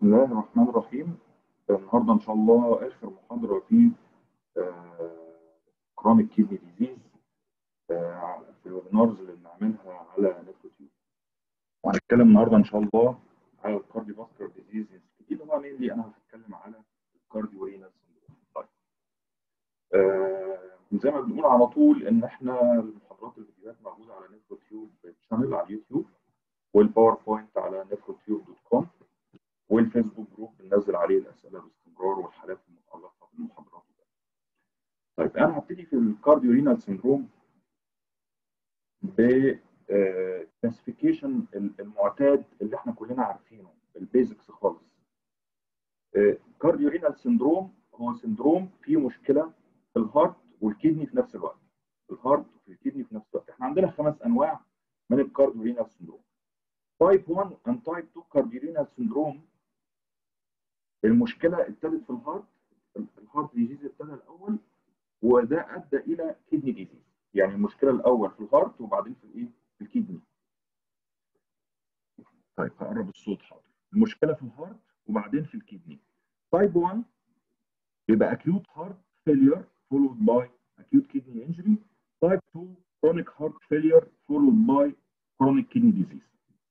بسم الله الرحمن الرحيم النهارده ان شاء الله اخر محاضره في كرونيك كيدني ديزيز في الويبينارز اللي بنعملها على نتورك وهنتكلم النهارده ان شاء الله على الكارديو فاسكولار ديزيز اللي هو مينلي انا هتكلم على الكارديو رينال سندروم طيب آه زي ما بنقول على طول ان احنا المحاضرات الفيديوهات موجوده على نتورك شانل على اليوتيوب والباوربوينت على نتورك دوت كوم والفيسبوك جروب بننزل عليه الاسئله باستمرار والحالات المتعلقه بالمحاضرات طيب انا هبتدي في الكارديو رينال سندروم ب كلاسيفيكيشن المعتاد اللي احنا كلنا عارفينه البيزكس خالص كارديو رينال سندروم هو سندروم فيه مشكله في الهارت والكدني في نفس الوقت الهارت وفي الكدني في نفس الوقت احنا عندنا خمس انواع من الكارديو رينال سندروم تايب 1 and تايب 2 كارديو رينال سندروم المشكله ابتدت في الهارت الهارت ديزيز ابتدى الاول وده ادى الى كدني ديزيز يعني المشكله الاول في الهارت وبعدين في الايه في الكدني طيب هقرب الصوت حاضر المشكله في الهارت وبعدين في الكدني تايب 1 بيبقى acute heart failure followed by acute kidney injury type 2 chronic heart failure followed by chronic kidney disease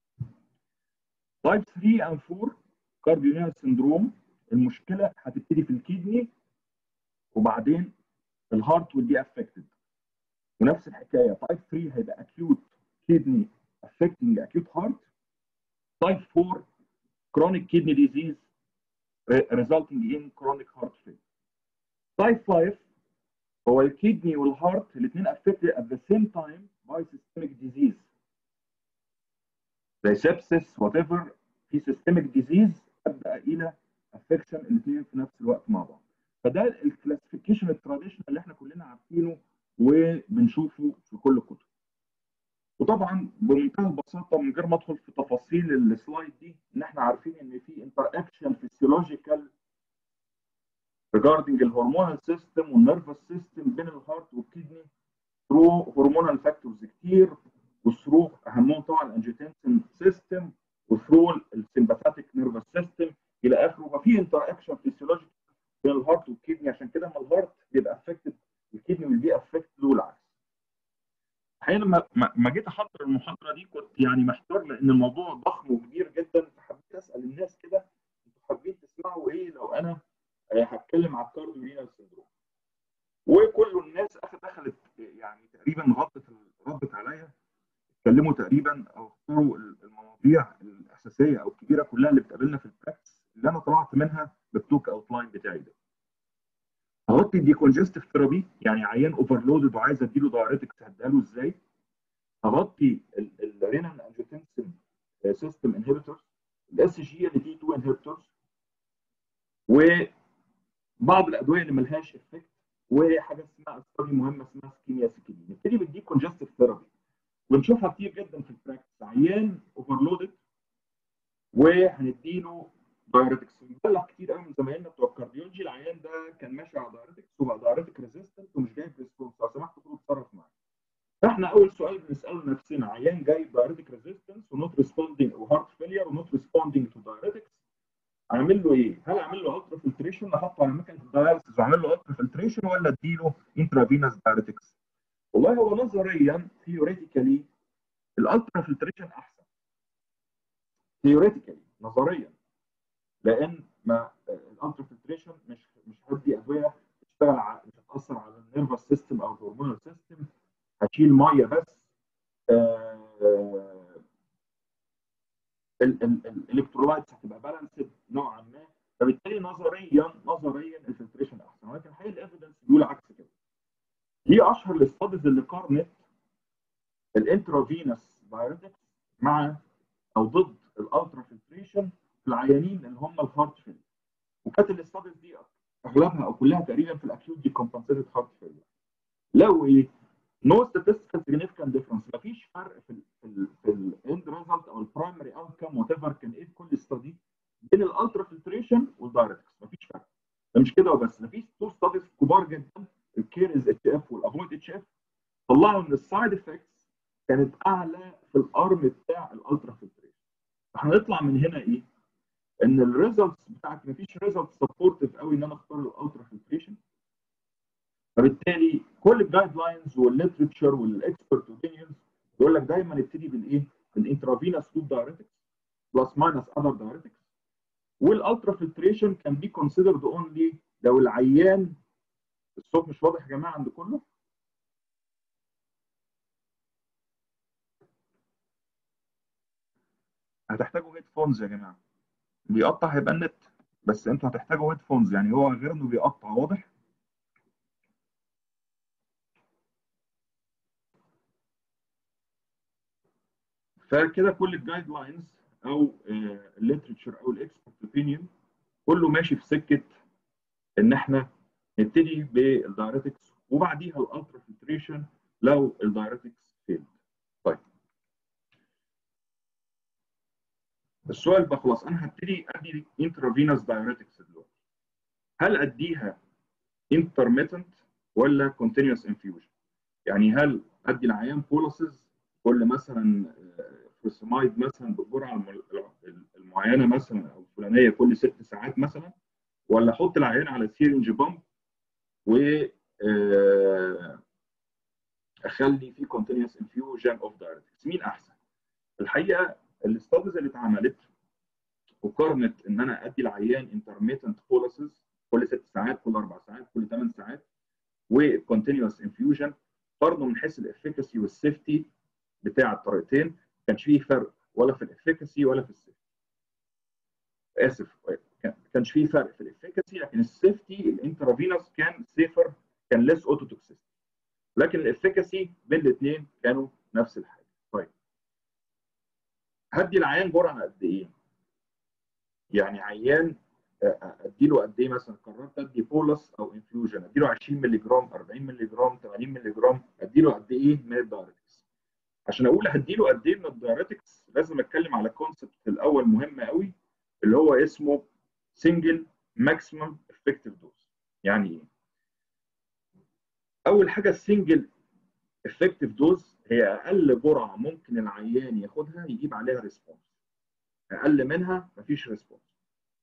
type 3 and 4 كارديونال سندروم المشكله هتبتدي في الكدني وبعدين الهارت will be affected ونفس الحكايه تايب 3 هيبقى acute kidney affecting acute heart تايب 4 chronic kidney disease resulting in chronic heart failure تايب 5 هو الكدني والهارت الاثنين affected at the same time by systemic disease زي sepsis whatever في systemic disease ادى الى افكشن الاثنين في نفس الوقت مع بعض فده الكلاسيفيكيشن التراديشنال اللي احنا كلنا عارفينه وبنشوفه في كل الكتب وطبعا بمنتهى البساطه من غير ما ادخل في تفاصيل السلايد دي ان احنا عارفين ان في انتر اكشن فيسيولوجيكال regarding الهرمونال سيستم والنيرفس سيستم بين الهارت والكدني ثرو هرمونال فاكتورز كتير وثرو اهمهم طبعا الانجيوتنسين سيستم وثرو السمباثيك نيرفس سيستم الى اخره ففي انتر اكشن فيسيولوجيكال بين الهارت والكدني عشان كده لما الهارت بيبقى افكتد الكدني will be affected والعكس. الحقيقه لما ما جيت احضر المحاضره دي كنت يعني محتار لان الموضوع ضخم وكبير جدا فحبيت اسال الناس كده انتوا حابين تسمعوا ايه لو انا هتكلم على الكارديو رينال سندروم. وكل الناس دخلت يعني تقريبا غطت ردت عليا اتكلموا تقريبا او اختاروا المواضيع الاساسيه او الكبيره كلها اللي بتقابلنا في البراكتس اللي انا طلعت منها بالتوك اوتلاين بتاعي ده. هغطي الديكونجستيف ثيرابي يعني عيان اوفرلودد وعايز اديله دايريتكس هديها له ازاي؟ هغطي الرينال انجيوتنسين سيستم انهبيتورز الاس جي ال دي 2 انهبيتورز وبعض الادويه اللي ملهاش افكت وحاجه اسمها استراتيجي مهمه اسمها سكيميا سكيميا نبتدي بالديكونجستيف ثيرابي ونشوفها كتير جدا في البراكتس عيان اوفرلودد وهنديله دايريتكس بنبلغ كتير قوي من زمايلنا بتوع الكارديولوجي العيان ده كان ماشي على دايريتكس وبقى دايريتك ريزيستنت ومش جايب ريسبونس لو سمحت خد اتصرف معاه فاحنا اول سؤال بنساله لنفسنا عيان جايب دايريتك ريزيستنس ونوت ريسبوندينج وهارت فيلير ونوت ريسبوندينج تو دايريتكس اعمل له ايه؟ هل اعمل له الترا فلتريشن احطه على مكنه الداياليسيس واعمل له الترا فلتريشن ولا اديله انترافينوس دايريتكس؟ والله هو نظريا ثيوريتيكالي الالترا فلتريشن احسن ثيوريتيكالي نظريا لان ما الالترا فلتريشن مش مش هدي ادويه تشتغل على مش هتاثر على النيرفس سيستم او الهرمونال سيستم هتشيل ميه بس آه الالكترولايتس هتبقى بالانسد نوعا ما فبالتالي نظريا نظريا الفلتريشن احسن ولكن الحقيقه الايفيدنس بيقول عكس كده دي اشهر الاستاديز اللي قارنت الانترافينوس دايريتكس مع او ضد الالترا فلتريشن في العيانين اللي هم الهارت فيلر وكانت الاستاديز دي اغلبها او كلها تقريبا في الاكيوت دي كومبنسيتد هارت فيلر لو ايه نو statistical significant difference مفيش فرق في ال في ال في الاند ريزلت او البرايمري اوت كام وات ايفر كان ايه في كل استادي بين الالترا فلتريشن والدايركتس مفيش فرق ده مش كده وبس ده في تو ستاديز كبار جدا الكيرز اتش اف والافويد اتش اف طلعوا ان السايد افكتس كانت اعلى في الارم بتاع الالترا فلتريشن هنطلع من هنا ايه؟ ان الريزلتس بتاعت مفيش ريزلت سبورتيف قوي ان انا اختار الالترا فلتريشن فبالتالي كل الجايد لاينز والليترشر والاكسبرت اوبينيونز بيقول لك دايما ابتدي بالايه؟ بالانترافينوس لوب دايريتكس بلس ماينس اذر دايريتكس والالترا فلتريشن كان بي كونسيدرد اونلي لو العيان الصوت مش واضح يا جماعه عند كله هتحتاجوا هيدفونز يا جماعه بيقطع هيبقى النت بس انتوا هتحتاجوا هيدفونز يعني هو غير انه بيقطع واضح فكده كل الجايد لاينز او الليترشر او الاكسبرت اوبينيون كله ماشي في سكه ان احنا نبتدي بالدايريتكس وبعديها الالترا فلتريشن لو الدايريتكس فيلد طيب السؤال بقى خلاص انا هبتدي ادي انترافينوس دايريتكس دلوقتي هل اديها انترميتنت ولا كونتينوس انفيوجن يعني هل ادي العيان بوليسز كل مثلا فوسمايد مثلا بالجرعه المعينه مثلا او الفلانيه كل ست ساعات مثلا ولا احط العيان على سيرنج بامب و اخلي في كونتينوس انفيوجن اوف دايركتس مين احسن؟ الحقيقه الاستاديز اللي اتعملت وقارنت ان انا ادي العيان انترميتنت بوليسز كل ست ساعات كل اربع ساعات كل ثمان ساعات وكونتينوس انفيوجن قارنوا من حيث الافكاسي والسيفتي بتاع الطريقتين ما كانش فيه فرق ولا في الافكاسي ولا في السيفتي اسف ما كانش فيه فرق في الافكاسي لكن السيفتي الانترافينوس كان سيفر كان ليس اوتوتوكسيستي لكن الافكاسي بين الاثنين كانوا نفس الحاجه طيب هدي العيان جرعه قد ايه؟ يعني عيان اديله قد ايه مثلا قررت ادي بولس او انفيوجن اديله 20 مللي جرام 40 مللي جرام 80 مللي جرام اديله قد ايه من الدايركتس عشان اقول هديله قد ايه من الدايركتس لازم اتكلم على كونسبت الاول مهم قوي اللي هو اسمه سنجل ماكسيمم افكتيف دوز يعني ايه اول حاجه السنجل افكتيف دوز هي اقل جرعه ممكن العيان ياخدها يجيب عليها ريسبونس اقل منها مفيش ريسبونس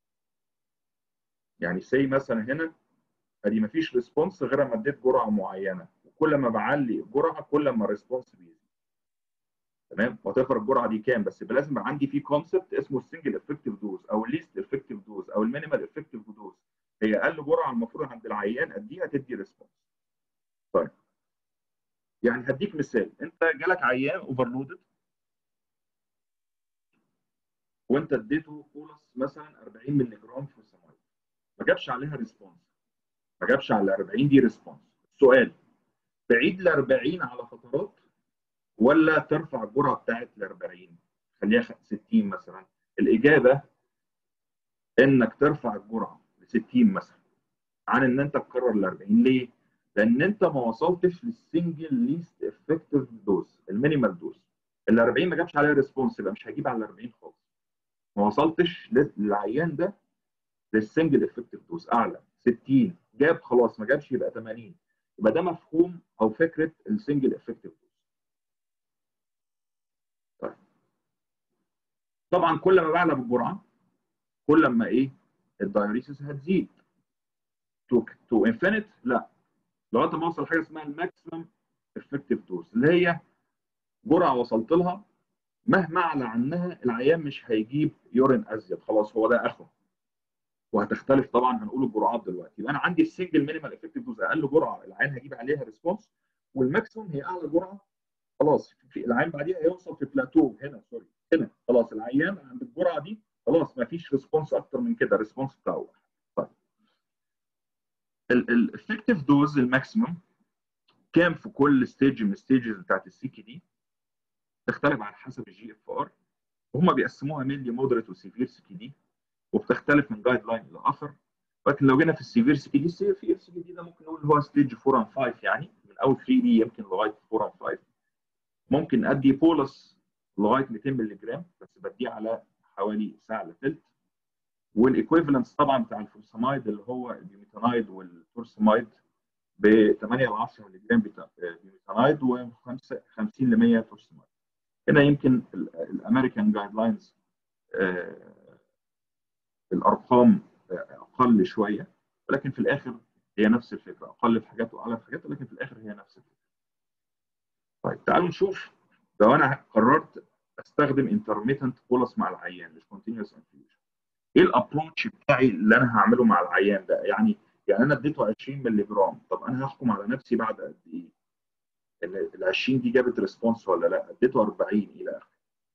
يعني سي مثلا هنا ادي مفيش ريسبونس غير ما اديت جرعه معينه وكل ما بعلي الجرعه كل ما الريسبونس بيزيد تمام وهتفرق الجرعه دي كام بس لازم يبقى عندي في كونسبت اسمه السنجل افكتيف دوز او الليست افكتيف دوز او المينيمال افكتيف دوز هي اقل جرعه المفروض عند العيان اديها تدي ريسبونس طيب يعني هديك مثال انت جالك عيان اوفرلودد وانت اديته بولس مثلا 40 مللي جرام في السمايل ما جابش عليها ريسبونس ما جابش على 40 دي ريسبونس السؤال بعيد ل 40 على فترات ولا ترفع الجرعه بتاعت ل 40 خليها 60 مثلا الاجابه انك ترفع الجرعه ل 60 مثلا عن ان انت تكرر ل 40 ليه؟ لان انت ما وصلتش للسنجل ليست افكتيف دوز المينيمال دوز ال 40 ما جابش عليها ريسبونس يبقى مش هجيب على ال 40 خالص ما وصلتش للعيان ده للسنجل افكتيف دوز اعلى 60 جاب خلاص ما جابش يبقى 80 يبقى ده مفهوم او فكره السنجل افكتيف دوز طيب طبعا كل ما بعلى بالجرعه كل ما ايه الدايوريسيس هتزيد تو تو انفينيت لا لغايه ما اوصل حاجه اسمها الماكسيمم افكتيف دوز اللي هي جرعه وصلت لها مهما اعلى عنها العيان مش هيجيب يورين ازيد خلاص هو ده اخره وهتختلف طبعا هنقول الجرعات دلوقتي يبقى انا عندي السنجل مينيمال افكتيف دوز اقل جرعه العيان هجيب عليها ريسبونس والماكسيموم هي اعلى جرعه خلاص في العيان بعديها هيوصل في بلاتو هنا سوري هنا خلاص العيان عند الجرعه دي خلاص ما فيش ريسبونس اكتر من كده الريسبونس بتاعه طيب الافكتيف دوز الماكسيموم كام في كل ستيج من الستيجز بتاعت السي كي دي تختلف على حسب الجي اف ار وهم بيقسموها مينلي مودريت وسيفير سي كي دي وبتختلف من جايد لاين لاخر لكن لو جينا في السيفير سي كي دي السيفير سي كي دي ده ممكن نقول هو ستيج 4 and 5 يعني من اول 3 دي يمكن لغايه 4 and 5 ممكن ادي بولس لغايه 200 مللي جرام بس بديه على حوالي ساعه الا ثلث والايكويفالنس طبعا بتاع الفورسامايد اللي هو البيوميتانايد والتورسامايد ب 8 ل 10 مللي جرام بيوميتانايد و 50 ل 100 تورسامايد هنا يمكن الامريكان جايد لاينز الارقام اقل شويه ولكن في الاخر هي نفس الفكره اقل في حاجات واعلى في حاجات ولكن في الاخر هي نفس الفكره. طيب تعالوا نشوف لو انا قررت استخدم انترميتنت بولس مع العيان مش كونتينوس انفيوجن ايه الابروتش بتاعي اللي انا هعمله مع العيان ده يعني يعني انا اديته 20 مللي جرام طب انا هحكم على نفسي بعد قد ايه؟ ان ال 20 دي جابت ريسبونس ولا لا؟ اديته 40 الى اخره.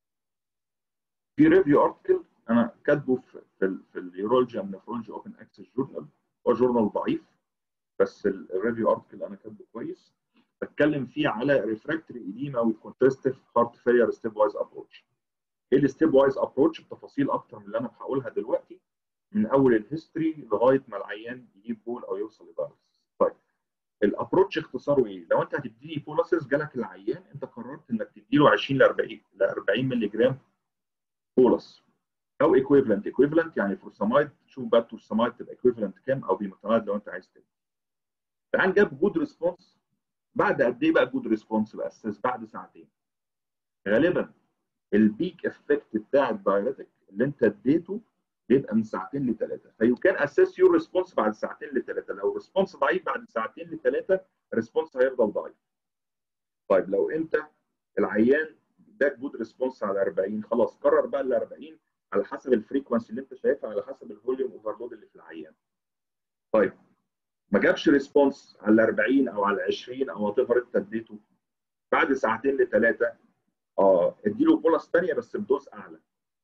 في ريفيو ارتكل انا كاتبه في في, في اليورولوجي اند نفرولوجي اوبن اكسس جورنال هو جورنال ضعيف بس الريفيو ارتكل انا كاتبه كويس بتكلم فيه على ريفراكتوري ايديما وكونتستيف هارت فيلير ستيب وايز ابروتش. ايه الستيب وايز ابروتش بتفاصيل اكتر من اللي انا هقولها دلوقتي من اول الهيستوري لغايه ما العيان يجيب بول او يوصل لدايلسيس. طيب الابروتش اختصاره ايه؟ لو انت هتديني بولاسيس جالك العيان انت قررت انك تديله 20 ل 40 ل 40 مللي جرام بولس او ايكويفالنت ايكويفالنت يعني فورسامايد شوف بقى الفورسامايد تبقى ايكويفالنت كام او بيمتمايد لو انت عايز تبقى. العيان جاب جود ريسبونس بعد قد ايه بقى جود ريسبونس بقى اساس بعد ساعتين. غالبا البيك افكت بتاع الدايريتك اللي انت اديته بيبقى من ساعتين لثلاثه فيو كان اساس يور ريسبونس بعد ساعتين لثلاثه لو ريسبونس ضعيف بعد ساعتين لثلاثه الريسبونس هيفضل ضعيف طيب لو انت العيان اداك جود ريسبونس على 40 خلاص قرر بقى ال 40 على حسب الفريكونسي اللي انت شايفها على حسب الفوليوم اوفرلود اللي في العيان طيب ما جابش ريسبونس على 40 او على 20 او وات ايفر انت اديته بعد ساعتين لثلاثه اه اديله بولس ثانيه بس بدوز اعلى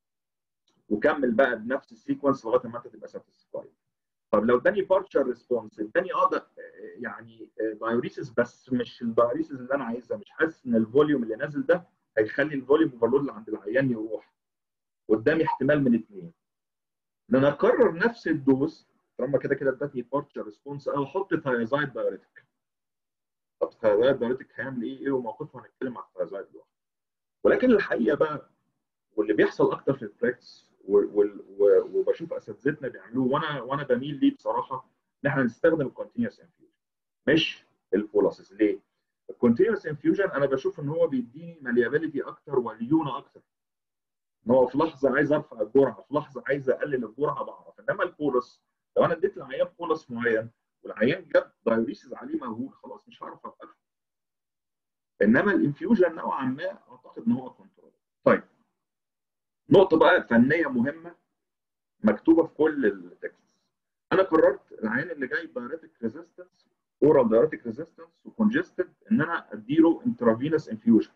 وكمل بقى بنفس السيكونس لغايه ما انت تبقى ساتيسفايد طب لو اداني بارشال ريسبونس اداني اه يعني دايوريسيس بس مش الدايوريسيس اللي انا عايزها مش حاسس ان الفوليوم اللي نازل ده هيخلي الفوليوم اوفرلود اللي عند العيان يروح قدامي احتمال من اثنين ان انا اكرر نفس الدوز طالما كده كده ادتني بارشال ريسبونس او احط ثايزايد دايوريتك طب ثايزايد دايوريتك هيعمل ايه ايه وموقفه هنتكلم على الثايزايد لوحده ولكن الحقيقه بقى واللي بيحصل اكتر في البراكتس وبشوف اساتذتنا بيعملوه وانا وانا بميل ليه بصراحه ان احنا نستخدم الكونتينوس انفيوجن مش البولاسيس ليه؟ الكونتينوس انفيوجن انا بشوف ان هو بيديني ماليابيليتي اكتر وليونه اكتر ان هو في لحظه عايز ارفع الجرعه في لحظه عايز اقلل الجرعه بعرف انما البولس لو انا اديت العيان بولس معين والعيان جاب دايوريسيس عليه مهول خلاص مش هعرف اوقفه انما الانفيوجن نوعا ما اعتقد ان هو كنترول طيب نقطه بقى فنيه مهمه مكتوبه في كل التكست انا قررت العيان اللي جاي دايريتك ريزيستنس اورال دايريتك ريزيستنس وكونجستد ان انا اديله انترافينوس انفيوجن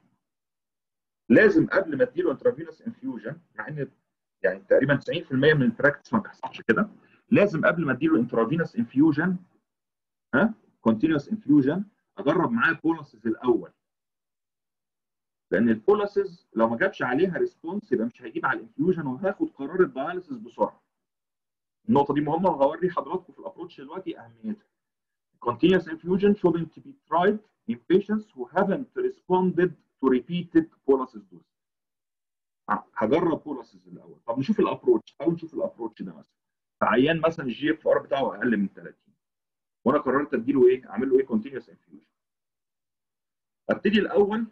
لازم قبل ما اديله انترافينوس انفيوجن مع ان يعني تقريبا 90% من البراكتس ما بيحصلش كده لازم قبل ما اديله انترافينوس انفيوجن ها كونتينوس انفيوجن اجرب معاه بولسز الاول لان البولسز لو ما جابش عليها ريسبونس يبقى مش هيجيب على الانفيوجن وهاخد قرار الدياليسيس بسرعه النقطه دي مهمه وهوري حضراتكم في الابروتش دلوقتي اهميتها continuous infusion shouldn't be tried in patients who haven't responded to repeated boluses dose هجرب بولسز الاول طب نشوف الابروتش او نشوف الابروتش ده مثلا عيان مثلا الجي اف ار بتاعه اقل من 30 وانا قررت اديله ايه اعمل له ايه continuous infusion ابتدي الاول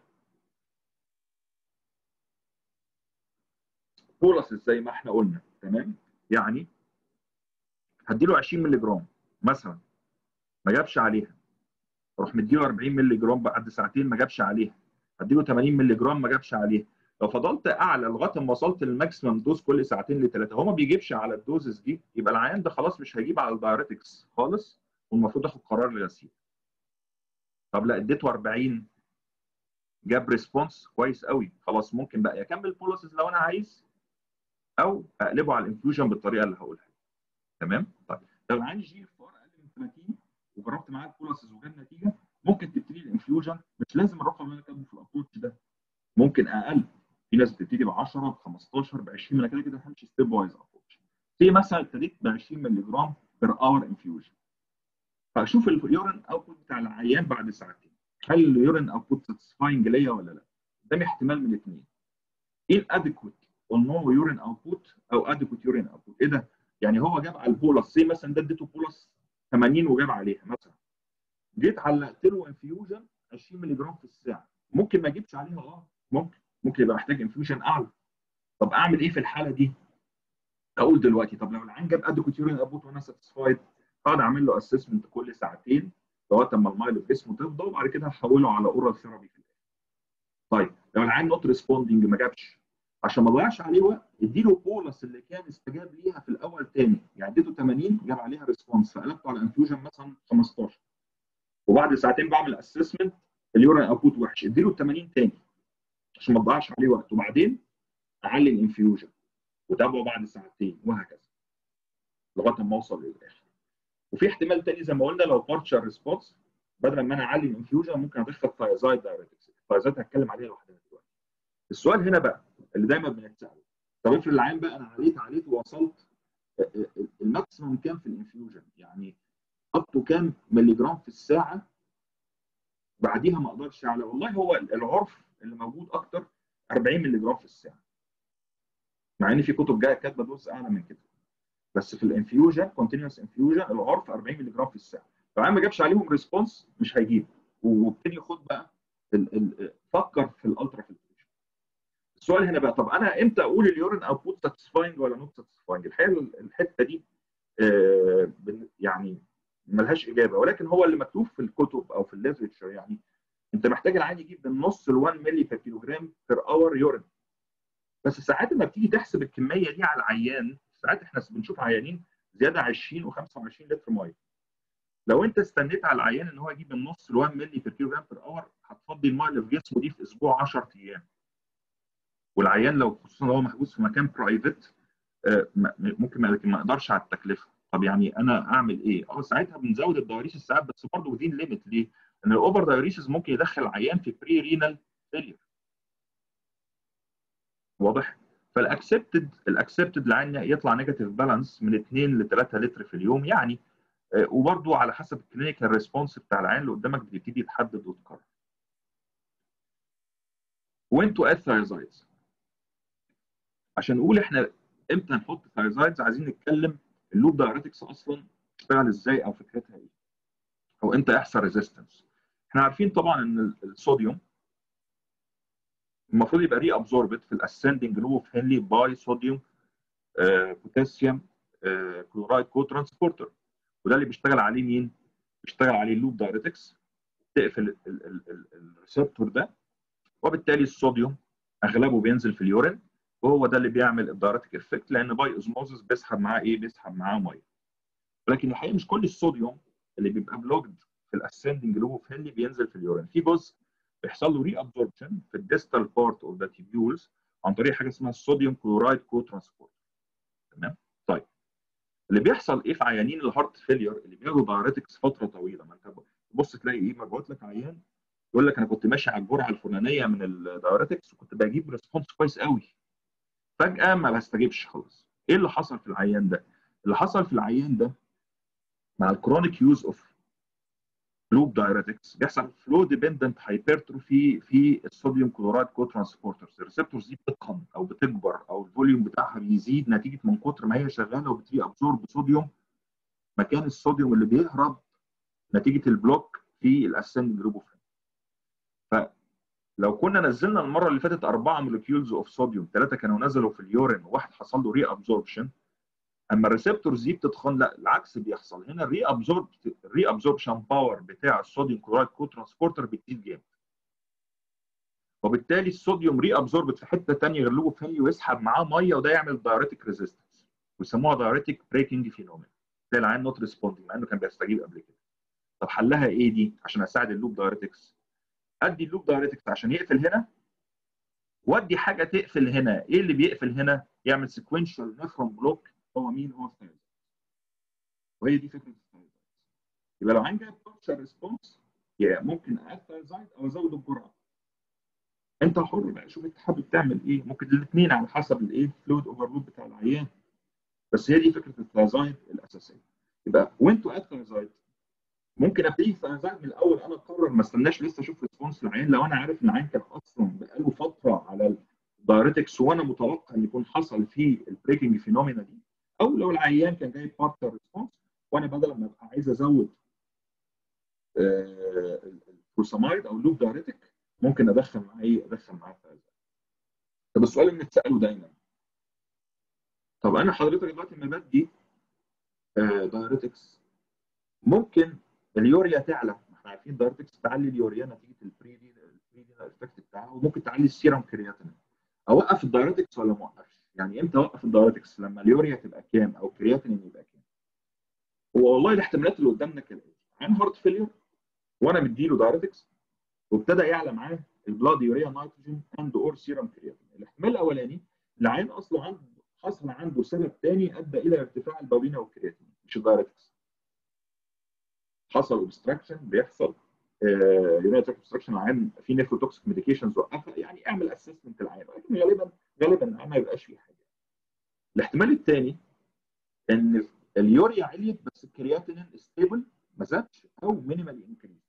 بولسز زي ما احنا قلنا تمام يعني هديله 20 مللي جرام مثلا ما جابش عليها اروح مديله 40 مللي جرام بعد ساعتين ما جابش عليها هديله 80 مللي جرام ما جابش عليها لو فضلت اعلى لغايه ما وصلت للماكسيمم دوز كل ساعتين لثلاثه هو ما بيجيبش على الدوزز دي يبقى العيان ده خلاص مش هيجيب على الدايريتكس خالص والمفروض اخد قرار الغسيل طب لا اديته 40 جاب ريسبونس كويس قوي خلاص ممكن بقى اكمل بوليسز لو انا عايز او اقلبه على الانفيوجن بالطريقه اللي هقولها تمام طيب لو العيان جي اف ار اقل من 30 وجربت معاه البوليسز وجاب نتيجه ممكن تبتدي الانفيوجن مش لازم الرقم اللي انا كاتبه في الابروتش ده ممكن اقل في ناس بتبتدي ب 10 ب 15 ب 20 انا كده كده همشي ستيب وايز ابروتش في مثلا ابتديت ب 20 مللي جرام بير اور انفيوجن فاشوف اليورين اوتبوت بتاع العيان بعد ساعتين هل اليورين اوتبوت ساتسفاينج ليا ولا لا؟ قدامي احتمال من اثنين ايه الادكوت نو يورين اوتبوت او ادكوت يورين اوتبوت ايه ده؟ يعني هو جاب على البولس سي مثلا ده اديته بولس 80 وجاب عليها مثلا جيت علقت له انفيوجن 20 مللي جرام في الساعه ممكن ما اجيبش عليها اه ممكن ممكن يبقى محتاج انفيوجن اعلى طب اعمل ايه في الحاله دي؟ اقول دلوقتي طب لو العيان جاب ادكوت يورين ابوت وانا ساتسفايد اقعد اعمل له اسسمنت كل ساعتين لغايه اما الميه اللي في جسمه تفضى وبعد كده هحوله على اورال ثيرابي في الاخر. طيب لو العيان نوت ريسبوندنج ما جابش عشان ما اضيعش عليه وقت اديله بولس اللي كان استجاب ليها في الاول تاني يعني اديته 80 جاب عليها ريسبونس فقلبته على انفيوجن مثلا 15 وبعد ساعتين بعمل اسسمنت اليورين اوتبوت وحش اديله ال 80 تاني عشان ما تضيعش عليه وقت وبعدين اعلي الانفيوجن وتابعه بعد ساعتين وهكذا لغايه ما اوصل للاخر وفي احتمال تاني زي ما قلنا لو بارشال ريسبونس بدل ما انا اعلي الانفيوجن ممكن ادخل ثايزايد دايريتكس الثايزايد هتكلم عليها لوحدها دلوقتي السؤال هنا بقى اللي دايما بنتساله طب افرض العين بقى انا عليت عليت ووصلت الماكسيموم كام في الانفيوجن يعني حطوا كام ملي جرام في الساعه بعديها ما اقدرش اعلى والله هو العرف اللي موجود اكتر 40 ملي جرام في الساعه مع ان في كتب جايه كاتبه دوز اعلى من كده بس في الانفيوجن كونتينوس انفيوجن العرف 40 ملي جرام في الساعه لو ما جابش عليهم ريسبونس مش هيجيب وابتدي خد بقى ال ال فكر في الالترا فلتريشن السؤال هنا بقى طب انا امتى اقول اليورين اوتبوت ساتسفاينج ولا نوت ساتسفاينج الحقيقه الحته دي آه يعني ملهاش اجابه ولكن هو اللي مكتوب في الكتب او في الليترشر يعني انت محتاج العين يجيب من نص ل 1 مللي بير كيلو جرام بير اور يورين بس ساعات لما بتيجي تحسب الكميه دي على العيان ساعات احنا بنشوف عيانين زياده 20 و25 لتر ميه لو انت استنيت على العيان ان هو يجيب من نص ل 1 مللي بير كيلو جرام بير اور هتفضي الميه اللي في جسمه دي في اسبوع 10 ايام والعيان لو خصوصا لو هو محبوس في مكان برايفت ممكن ما يقدرش على التكلفه طب يعني انا اعمل ايه؟ اه ساعتها بنزود الدايوريسيس ساعات بس برضه ودين ليميت ليه؟ ان الاوفر دايوريسيس ممكن يدخل العيان في بري رينال فيلير واضح؟ فالاكسبتد الاكسبتد العين يطلع نيجاتيف بالانس من 2 ل 3 لتر في اليوم يعني وبرضه على حسب الكلينيكال ريسبونس بتاع العين اللي قدامك بتبتدي تحدد وتقرر. وين تو اد ثايزايدز عشان نقول احنا امتى نحط ثايزايدز عايزين نتكلم اللوب دايريتكس اصلا بتشتغل ازاي او فكرتها ايه او امتى يحصل ريزيستنس احنا عارفين طبعا ان الصوديوم المفروض يبقى ري ابزوربت في الاسندنج لوب اوف هنلي باي صوديوم آه بوتاسيوم آه كلورايد كو ترانسبورتر وده اللي بيشتغل عليه مين؟ بيشتغل عليه اللوب دايريتكس تقفل الريسبتور ده وبالتالي الصوديوم اغلبه بينزل في اليورين وهو ده اللي بيعمل الدايركتيك افكت لان باي اوزموزس بيسحب معاه ايه؟ بيسحب معاه ميه. ولكن الحقيقه مش كل الصوديوم اللي بيبقى بلوكد في الاسندنج لوب اوف هنلي بينزل في اليورين، في جزء بيحصل له ري ابزوربشن في الديستال بارت اوف ذا تيبيولز عن طريق حاجه اسمها الصوديوم كلورايد كو ترانسبورت. تمام؟ طيب اللي بيحصل ايه في عيانين الهارت فيلير اللي بياخدوا دايريتكس فتره طويله ما انت تبص تلاقي ايه مبعوت لك عيان يقول لك انا كنت ماشي على الجرعه الفلانيه من الدايريتكس وكنت بجيب ريسبونس كويس قوي فجاه ما بستجيبش خالص ايه اللي حصل في العيان ده اللي حصل في العيان ده مع الكرونيك يوز اوف لوب دايريتكس بيحصل فلو ديبندنت هايبرتروفي في الصوديوم كلورايد كو ترانسبورترز الريسبتورز دي بتتقن او بتكبر او الفوليوم بتاعها بيزيد نتيجه من كتر ما هي شغاله وبتري ابزورب صوديوم مكان الصوديوم اللي بيهرب نتيجه البلوك في الاسندنج لوب اوف فلو كنا نزلنا المره اللي فاتت اربعه مولكيولز اوف صوديوم ثلاثه كانوا نزلوا في اليورين وواحد حصل له ري ابزوربشن اما الريسبتورز دي بتتخن لا العكس بيحصل هنا الري ابزورب الري ابزوربشن باور بتاع الصوديوم كلورايد كو ترانسبورتر بتزيد جامد وبالتالي الصوديوم ري ابزوربت في حته ثانيه غير لوب فيلي ويسحب معاه ميه وده يعمل دايريتك ريزيستنس ويسموها دايريتك بريكنج فينومين تلاقي العين نوت ريسبوندنج مع انه كان بيستجيب قبل كده طب حلها ايه دي عشان اساعد اللوب دايريتكس ادي اللوب دايريتكس عشان يقفل هنا وادي حاجه تقفل هنا ايه اللي بيقفل هنا يعمل سيكونشال نفرون بلوك هو مين هو الثايرويد وهي دي فكره الثايرويد يبقى لو عندي بارشال ريسبونس ممكن اد ثايرويد او ازود الجرعه انت حر بقى شوف انت حابب تعمل ايه ممكن الاثنين على حسب الايه فلويد اوفرلود بتاع العيان بس هي دي فكره الثايرويد الاساسيه يبقى وانتو اد ثايرويد ممكن ابتدي ثايرويد من الاول انا اقرر ما استناش لسه اشوف ريسبونس العين لو انا عارف ان العين كان اصلا بقاله فتره على الدايريتكس وانا متوقع ان يكون حصل فيه البريكنج فينومينا دي او لو العيان كان جاي بارتر ريسبونس وانا بدل ما ابقى عايز ازود الفروسامايد او اللوب دايريتك ممكن ادخل معاه ايه؟ ادخل معاه ثايرويد طب السؤال اللي بنتساله دايما طب انا حضرتك دلوقتي لما بدي دايريتكس ممكن اليوريا تعلى احنا عارفين الدايريتكس تعلي اليوريا نتيجه البري البري افكت بتاعها وممكن تعلي السيرم كرياتين اوقف الدايريتكس ولا ما اوقفش يعني امتى اوقف الدايريتكس لما اليوريا تبقى كام او كرياتين يبقى كام هو والله الاحتمالات اللي قدامنا كالاتي عن هارت فيلير وانا مديله دايريتكس وابتدى يعلى معاه البلاد يوريا نيتروجين اند اور سيرم كرياتين الاحتمال الاولاني العين اصلا عنده حصل عنده سبب ثاني ادى الى ارتفاع البابينا والكرياتين مش الدايركتس حصل اوبستراكشن بيحصل يونايتد اوبستراكشن العين في نيفروتوكسيك ميديكيشنز وقفها يعني اعمل اسسمنت العين ولكن غالبا غالبا العين ما يبقاش فيه حاجه الاحتمال الثاني ان اليوريا عليت بس الكرياتين ستيبل ما زادش او مينيمال انكريز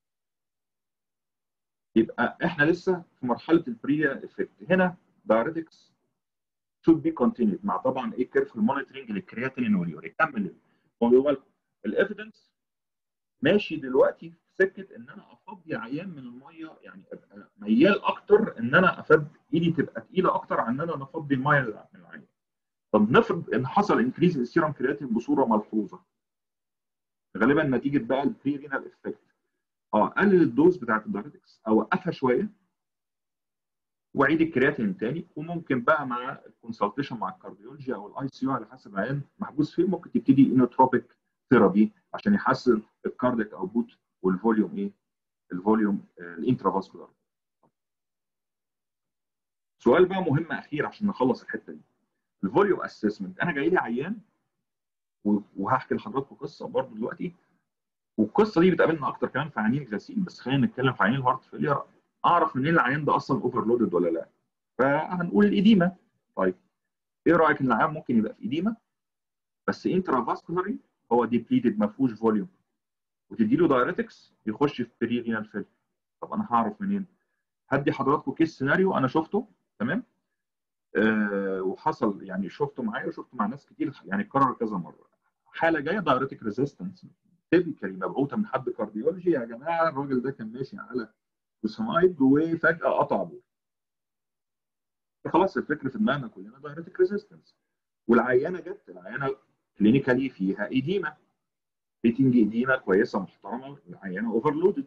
يبقى احنا لسه في مرحله البري افكت هنا دايريتكس should be continued مع طبعا ايه كيرفل مونيتورنج للكرياتين واليوريا كمل خدوا بالكم الايفيدنس ماشي دلوقتي في سكه ان انا افضي عيان من الميه يعني ابقى ميال اكتر ان انا افد ايدي تبقى تقيله اكتر عن ان انا افضي الميه من العيان طب نفرض ان حصل انكريز السيرم كرياتين بصوره ملحوظه غالبا نتيجه بقى البري رينال افكت اه قلل الدوز بتاعت الدايريتكس اوقفها شويه واعيد الكرياتين تاني وممكن بقى مع الكونسلتيشن مع الكارديولوجي او الاي سي يو على حسب العيان محجوز فين ممكن تبتدي انوتروبيك ثيرابي عشان يحسن الكارديك اوتبوت والفوليوم ايه؟ الفوليوم الانترافاسكولار. سؤال بقى مهم اخير عشان نخلص الحته دي. الفوليوم اسسمنت انا جاي لي عيان وهحكي لحضراتكم قصه برضه دلوقتي والقصه دي بتقابلنا اكتر كمان في عيانين الغسيل بس خلينا نتكلم في عيانين الهارت فيلير اعرف منين العيان ده اصلا اوفرلودد ولا لا فهنقول الاديمه طيب ايه رايك ان العيان ممكن يبقى في اديمه بس انترافاسكولاري هو ديبليتد ما فيهوش فوليوم وتدي له دايريتكس يخش في بري رينال فيل طب انا هعرف منين هدي حضراتكم كيس سيناريو انا شفته تمام أه وحصل يعني شفته معايا وشفته مع ناس كتير يعني اتكرر كذا مره حاله جايه دايريتك ريزيستنس تيبيكالي مبعوثه من حد كارديولوجي يا جماعه الراجل ده كان ماشي على فوسامايد وفجاه قطع بول خلاص الفكره في دماغنا كلنا دايريتك ريزيستنس والعيانه جت العيانه كلينيكالي فيها ايديما ريتنج ايديما كويسه محترمه العيانه اوفرلودد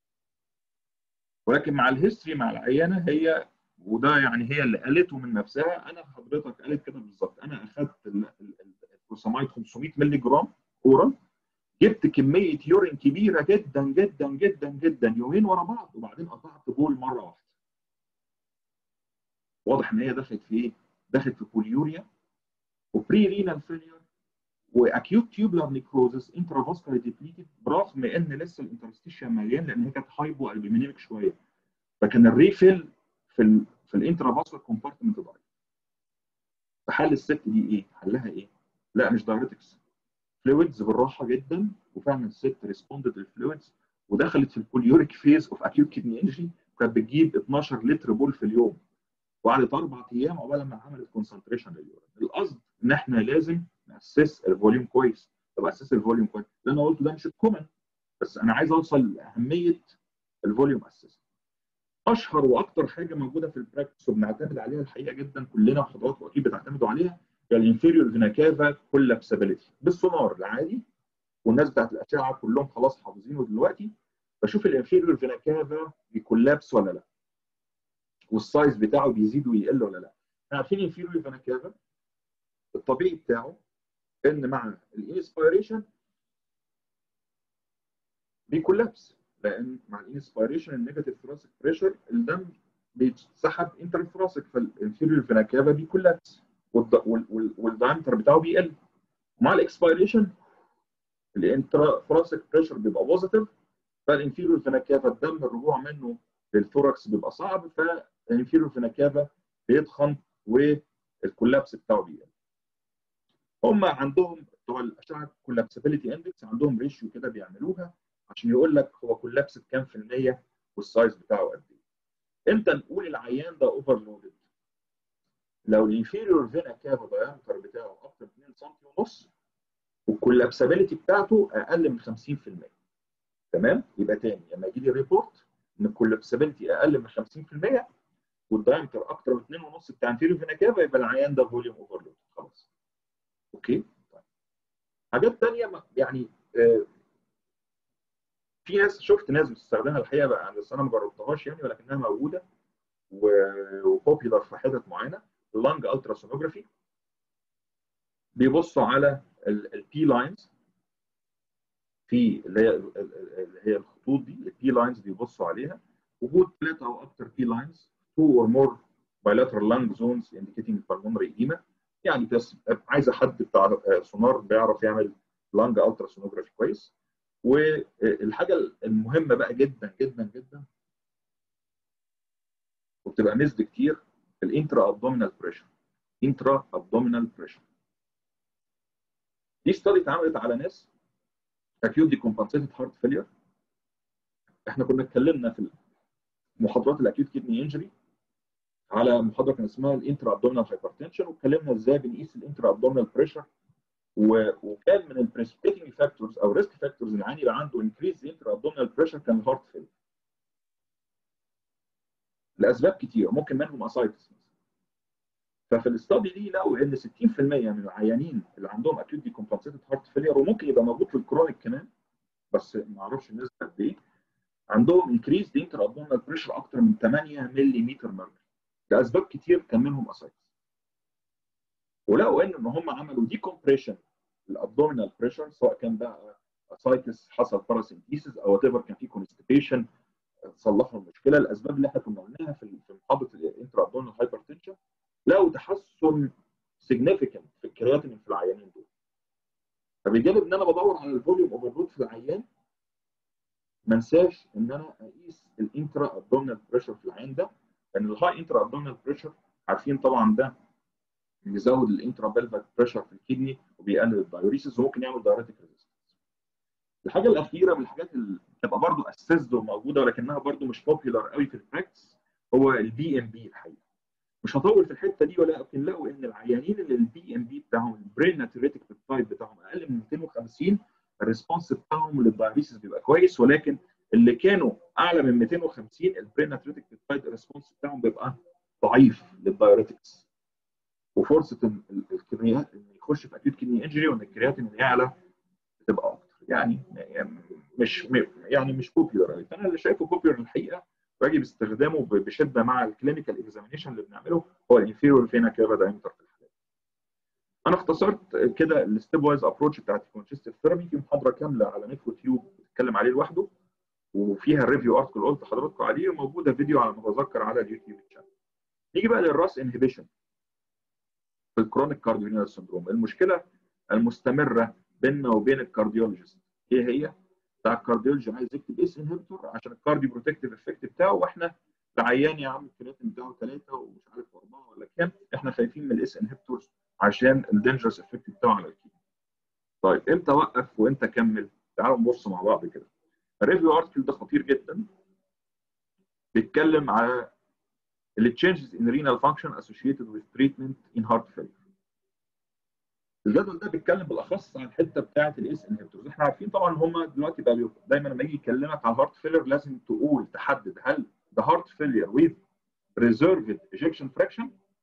ولكن مع الهيستوري مع العيانه هي وده يعني هي اللي قالته من نفسها انا حضرتك قالت كده بالظبط انا اخذت الفوسامايد 500 مللي جرام اورال جبت كميه يورين كبيره جدا جدا جدا جدا يومين ورا بعض وبعدين قطعت بول مره واحده. واضح ان هي دخلت في ايه؟ دخلت في بوليوريا وبري رينال فيلير واكيوت تيوبلر نيكروزس انترافاسكولار ديبليتد برغم ان لسه الانترستيشن مليان لان هي كانت هايبو البيمينيميك شويه فكان الريفيل في ال في الانترافاسكولار كومبارتمنت ضعيف. فحل الست دي ايه؟ حلها ايه؟ لا مش دايريتكس فلويدز بالراحه جدا وفعلا الست ريسبوندد للفلويدز ودخلت في البوليوريك فيز اوف اكيوت كدني انجري وكانت بتجيب 12 لتر بول في اليوم وقعدت اربع ايام عقبال ما عملت كونسنتريشن لليورين القصد ان احنا لازم ناسس الفوليوم كويس طب اسس الفوليوم كويس اللي انا قلته ده مش الكومن بس انا عايز اوصل لاهميه الفوليوم اسس اشهر واكتر حاجه موجوده في البراكتس وبنعتمد عليها الحقيقه جدا كلنا وحضراتكم اكيد بتعتمدوا عليها هي الانفيريور فينا كافا كولابسابيلتي بالسونار العادي والناس بتاعت الاشعه كلهم خلاص حافظينه دلوقتي بشوف الانفيريور فينا كافا بيكولابس ولا لا والسايز بتاعه بيزيد ويقل ولا لا احنا عارفين الانفيريور فينا كافا الطبيعي بتاعه ان مع الانسبيريشن بيكولابس لان مع الانسبيريشن النيجاتيف ثراسيك بريشر الدم بيتسحب انترفراسيك فالانفيريور فينا كافا بيكولابس والدايمتر بتاعه بيقل ومع الاكسبيريشن الانترافراسيك بريشر بيبقى بوزيتيف فالانفيريور فينا كافا الدم الرجوع منه للثوركس بيبقى صعب فالانفيريور فينا كافا بيتخن والكولابس بتاعه بيقل هم عندهم بتوع الاشعه كولابسابيلتي اندكس عندهم ريشيو كده بيعملوها عشان يقول لك هو كولابس بكام في المية والسايز بتاعه قد ايه. امتى نقول العيان ده اوفرلودد؟ لو الانفيريور فينا كافا دايمتر بتاعه اكتر من 2 سم ونص والكولابسابيلتي بتاعته اقل من 50% تمام؟ يبقى تاني لما يجي لي ريبورت ان الكولابسابيلتي اقل من 50% والدايمتر اكتر من 2 ونص بتاع انفيريور فينا كافا يبقى العيان ده فوليوم اوفرلود خلاص. اوكي طيب. حاجات ثانيه يعني آه في ناس شفت ناس بتستخدمها الحقيقه بقى بس انا ما جربتهاش يعني ولكنها موجوده وبوبيلر في حتت معينه اللانج التراسونوجرافي بيبصوا على البي لاينز في اللي هي اللي هي الخطوط دي البي لاينز بيبصوا عليها وجود ثلاثه او اكثر بي لاينز two or more bilateral lung zones indicating pulmonary edema يعني بس عايزه حد بتاع سونار بيعرف يعمل لانج التراسونوجرافي كويس والحاجه المهمه بقى جدا جدا جدا وبتبقى ميزد كتير الانترا ابدومينال بريشر انترا ابدومينال بريشر دي ستادي اتعملت على ناس acute decompensated heart failure احنا كنا اتكلمنا في محاضرات الاكيوت كيدني انجري على محاضره كان اسمها الانترا ابدومينال هايبرتنشن واتكلمنا ازاي بنقيس الانترا ابدومينال بريشر وكان من البريسبيتنج فاكتورز او ريسك فاكتورز اللي عندي يبقى عنده انكريز انترا ابدومينال بريشر كان الهارت فيلر لاسباب كتير ممكن منهم اسايتس ففي الاستادي دي لقوا ان 60% من العيانين اللي عندهم اكيوت ديكومبنسيتد هارت فيلير وممكن يبقى موجود في الكرونيك كمان بس ما اعرفش النسبه قد ايه عندهم انكريز انتر ابدومينال بريشر اكتر من 8 ملم ميركوري لاسباب كتير كان منهم اسايتس ولقوا ان ان هم عملوا دي كومبريشن الابدومينال بريشر سواء كان بقى اسايتس حصل باراسينثيسيس او وات ايفر كان في كونستيبيشن صلحوا المشكله الاسباب اللي احنا كنا قلناها في في محاضره الانترا ابدومينال هايبرتنشن لقوا تحسن سيجنيفيكانت في الكرياتين في العيانين دول فبالجانب ان انا بدور على الفوليوم اوفرلود في العيان ما انساش ان انا اقيس الانترا ابدومينال بريشر في العين ده لان الهاي انترا ابدومينال بريشر عارفين طبعا ده بيزود الانترا بلفيك بريشر في الكدني وبيقلل الدايوريسيس وممكن يعمل دايوريتك ريزيستنس الحاجه الاخيره من الحاجات اللي بتبقى برضه اسيسد وموجوده ولكنها برضه مش بوبيلر قوي في البراكتس هو البي ام بي الحقيقه مش هطول في الحته دي ولكن لقوا ان العيانين اللي البي ام بي بتاعهم البرين ناتريتك بيبتايد بتاعهم اقل من 250 الريسبونس بتاعهم للدايابيسيس بيبقى كويس ولكن اللي كانوا اعلى من 250 البرين ناتريتك بيبتايد الريسبونس بتاعهم بيبقى ضعيف للدايوريتكس وفرصه الكريات ان يخش في اكيوت كدني انجري وان الكرياتين يعلى بتبقى اكتر يعني مش يعني مش بوبيلر قوي فانا اللي شايفه بوبيلر الحقيقه واجب استخدامه بشده مع الكلينيكال اكزامينشن اللي بنعمله هو الانفيرور فينا كيرفا دايمتر في الحالات. انا اختصرت كده الستيب وايز ابروتش بتاعت الكونشستيف ثيرابي في محاضره كامله على نيكرو تيوب بتتكلم عليه لوحده وفيها الريفيو ارتكل قلت لحضراتكم عليه وموجوده فيديو على ما اتذكر على اليوتيوب شانل. نيجي بقى للراس انهبيشن في الكرونيك كارديولينال سندروم المشكله المستمره بيننا وبين الكارديولوجيست ايه هي؟ بتاع الكارديولوجي عايز يكتب اس انهبيتور عشان الكارديو بروتكتيف افكت بتاعه واحنا العيان يا عم الكرياتين بتاعه ثلاثه ومش عارف اربعه ولا كام احنا خايفين من الاس انهبيتورز عشان الدينجرس افكت بتاعه على الكيدني. طيب امتى اوقف وامتى اكمل؟ تعالوا نبص مع بعض كده. الريفيو ارتكل ده خطير جدا بيتكلم على ال changes in renal function associated with treatment in heart failure. الجدول ده بيتكلم بالاخص عن الحته بتاعه الاس انهبيتورز احنا عارفين طبعا ان هم دلوقتي بقى دايما لما يجي يكلمك على الهارت فيلر لازم تقول تحدد هل ده هارت فيلير with reserved ejection fraction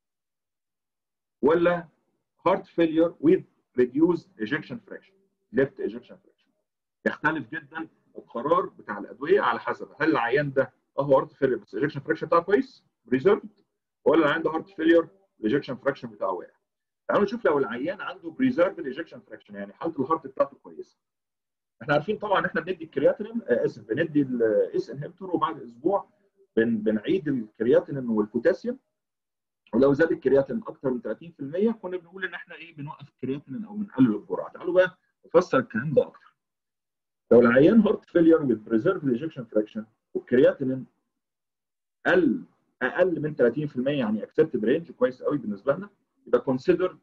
ولا هارت فيلير with reduced ejection fraction left ejection fraction يختلف جدا القرار بتاع الادويه على حسب هل العيان ده هو هارت فيلير بس الايجكشن فراكشن بتاعه كويس ريزيرفد ولا العيان ده هارت فيلير الايجكشن فراكشن بتاعه واقع تعالوا نشوف لو العيان عنده بريزيرفد ايجكشن فراكشن يعني حاله الهارت بتاعته كويسه احنا عارفين طبعا احنا بندي الكرياتينين اسف بندي الاس انهبيتور وبعد اسبوع بن بنعيد الكرياتينين والبوتاسيوم ولو زاد الكرياتين اكتر من 30% كنا بنقول ان احنا ايه بنوقف الكرياتين او بنقلل الجرعه تعالوا بقى نفسر الكلام ده اكتر لو العيان هارت فيلير with preserved ejection fraction والكرياتين قل اقل من 30% يعني اكسبتد رينج كويس قوي بالنسبه لنا يبقى consider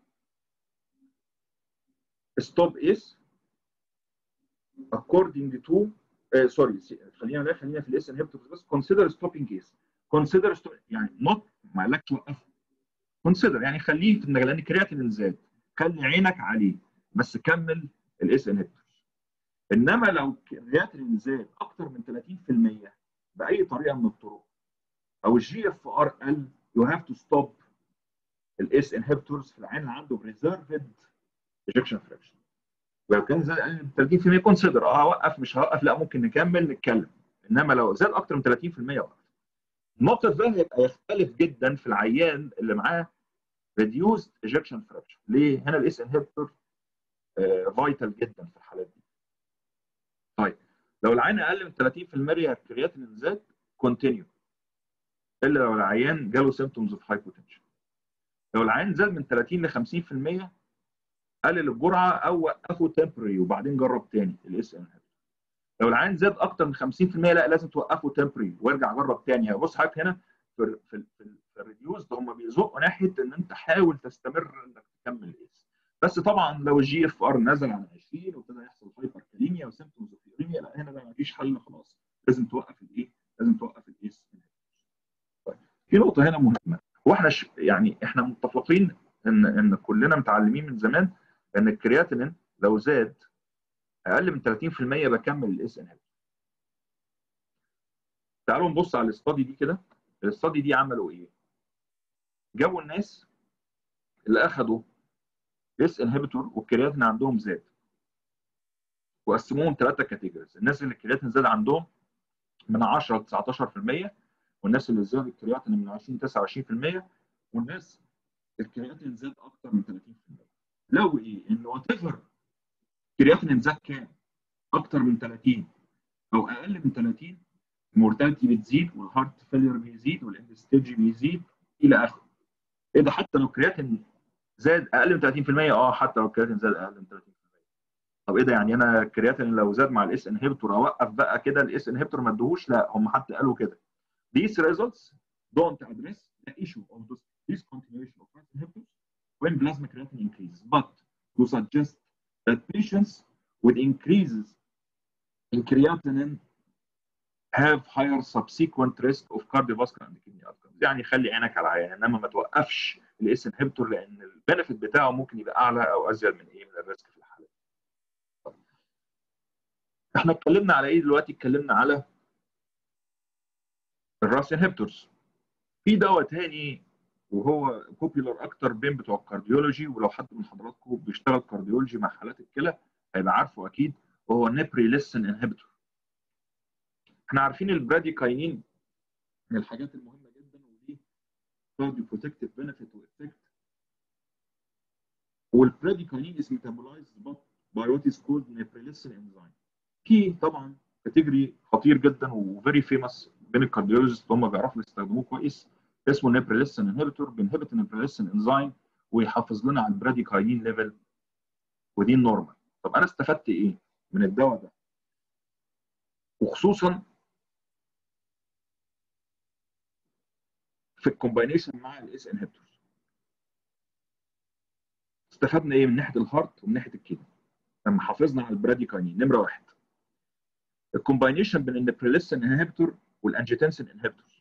stop is according to سوري uh, خلينا خلينا في الاس انهبيتورز بس consider stopping is consider stop يعني not ما قالكش توقفه consider يعني خليه في لان الكرياتين زاد خلي عينك عليه بس كمل الاس انهبيتورز انما لو الكرياتين زاد اكتر من 30% باي طريقه من الطرق او الجي اف ار قل يو هاف تو ستوب الاس انهبيتورز في العين اللي عنده بريزرفد ايجكشن فراكشن ولو كان زاد اقل من 30% كونسيدر اه اوقف مش هوقف لا ممكن نكمل نتكلم انما لو زاد اكتر من 30% اوقف الموقف ده هيبقى يختلف جدا في العيان اللي معاه ريديوزد ايجكشن فراكشن ليه؟ هنا الاس انهبيتور فايتال جدا في الحالات دي طيب لو العين اقل من 30% الكرياتين زاد كونتينيو الا لو العيان جاله سيمتومز اوف هايبوتنشن لو العيان زاد من 30 ل 50% قلل الجرعه او وقفه تمبرري وبعدين جرب تاني الاس ان لو العيان زاد اكتر من 50% لا لازم توقفه تمبرري وارجع جرب تاني بص حضرتك هنا في في في, في الريديوز ده هم بيزقوا ناحيه ان انت حاول تستمر انك تكمل الاس بس طبعا لو الجي اف ار نزل عن 20 وابتدى يحصل هايبر كاليميا وسيمتومز اوف يوريميا لا هنا بقى مفيش حل خلاص لازم توقف الايه؟ لازم توقف الاس طيب في نقطه هنا مهمه هو احنا ش... يعني احنا متفقين ان ان كلنا متعلمين من زمان ان الكرياتينين لو زاد اقل من 30% بكمل الاس ان تعالوا نبص على الاستادي دي كده الاستادي دي عملوا ايه؟ جابوا الناس اللي اخذوا اس انهبيتور والكرياتين عندهم زاد وقسموهم ثلاثه كاتيجوريز الناس اللي الكرياتين زاد عندهم من 10 ل 19% والناس اللي زاد الكرياتين من 20 ل 29% والناس الكرياتين زاد اكتر من 30% لو ايه ان وات ايفر الكرياتين زاد كام اكتر من 30 او اقل من 30 المورتاليتي بتزيد والهارت فيلير بيزيد والاند ستيج بيزيد الى اخره ايه ده حتى لو الكرياتين زاد اقل من 30% اه حتى لو الكرياتين زاد اقل من 30% طب ايه ده يعني انا الكرياتين لو زاد مع الاس انهبيتور اوقف بقى كده الاس انهبيتور ما ادوهوش لا هم حتى قالوا كده these results don't address the issue of this discontinuation of RAS inhibitors when plasma creatinine increases but to suggest that patients with increases in creatinine have higher subsequent risk of cardiovascular and kidney outcomes يعني خلي عينك على العيان انما ما توقفش الاس انهبيتور لان البنفيت بتاعه ممكن يبقى اعلى او ازيد من ايه من الريسك في الحاله احنا اتكلمنا على ايه دلوقتي اتكلمنا على الراس انهبيتورز في دواء تاني وهو بوبيلر اكتر بين بتوع الكارديولوجي ولو حد من حضراتكم بيشتغل كارديولوجي مع حالات الكلى هيبقى عارفه اكيد وهو نيبريليسن انهبيتور احنا عارفين البراديكاينين من الحاجات المهمه جدا ودي كارديو بروتكتيف بنفيت وافكت والبراديكاينين is metabolized by what is called neprilysin enzyme كي طبعا كاتيجوري خطير جدا وفيري فيمس بين الكارديولوجيست هم بيعرفوا يستخدموه كويس اسمه نيبريليسن انهبيتور بينهبت النيبريليسن انزيم ويحافظ لنا على البراديكاينين ليفل ودي النورمال طب انا استفدت ايه من الدواء ده وخصوصا في الكومباينيشن مع الاس انهبيتورز استفدنا ايه من ناحيه الهارت ومن ناحيه الكدني لما حافظنا على البراديكاينين نمره واحد الكومباينيشن بين النبريليسن انهبيتور والانجيتنسين انهبيتور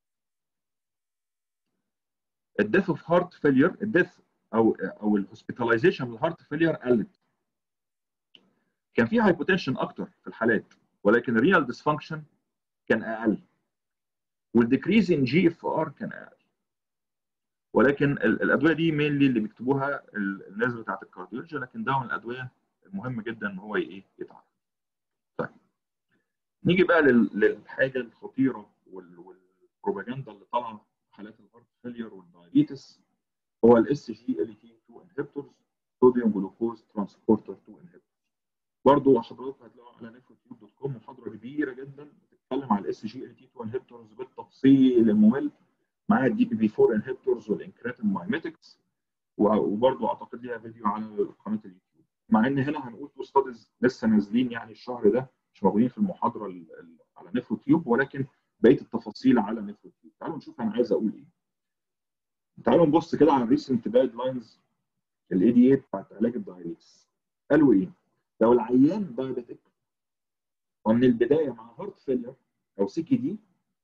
الديث اوف هارت فيلير الديث او او الهوسبيتاليزيشن من الهارت فيلير قلت كان في هايبوتنشن اكتر في الحالات ولكن الرينال ديسفانكشن كان اقل والديكريز ان جي اف ار كان اقل ولكن الادويه دي مينلي اللي بيكتبوها الناس بتاعت الكارديولوجي لكن ده من الادويه المهمه جدا ان هو ايه يتعرف طيب نيجي بقى للحاجه الخطيره والبروباجندا اللي طالعه في حالات الهارت فيلير والدايابيتس هو الاس جي ال تي 2 انهبيتورز صوديوم جلوكوز ترانسبورتر 2 انهبيتورز برضه حضراتكم هتلاقوا على نيفروتيوب دوت كوم محاضره كبيره جدا بتتكلم على الاس جي ال تي 2 انهبيتورز بالتفصيل الممل مع الدي بي بي 4 انهبيتورز والانكراتين مايميتكس وبرضه اعتقد ليها فيديو على قناه اليوتيوب مع ان هنا هنقول تو ستاديز لسه نازلين يعني الشهر ده مش موجودين في المحاضره على نيفروتيوب ولكن بقيه التفاصيل على نيفروتيوب تعالوا نشوف انا عايز اقول ايه تعالوا نبص كده على الريسنت جايد لاينز الاي دي اي بتاعت علاج الدايابيتس قالوا ايه؟ لو العيان دايابيتك ومن البدايه مع هارت فيلير او سي كي دي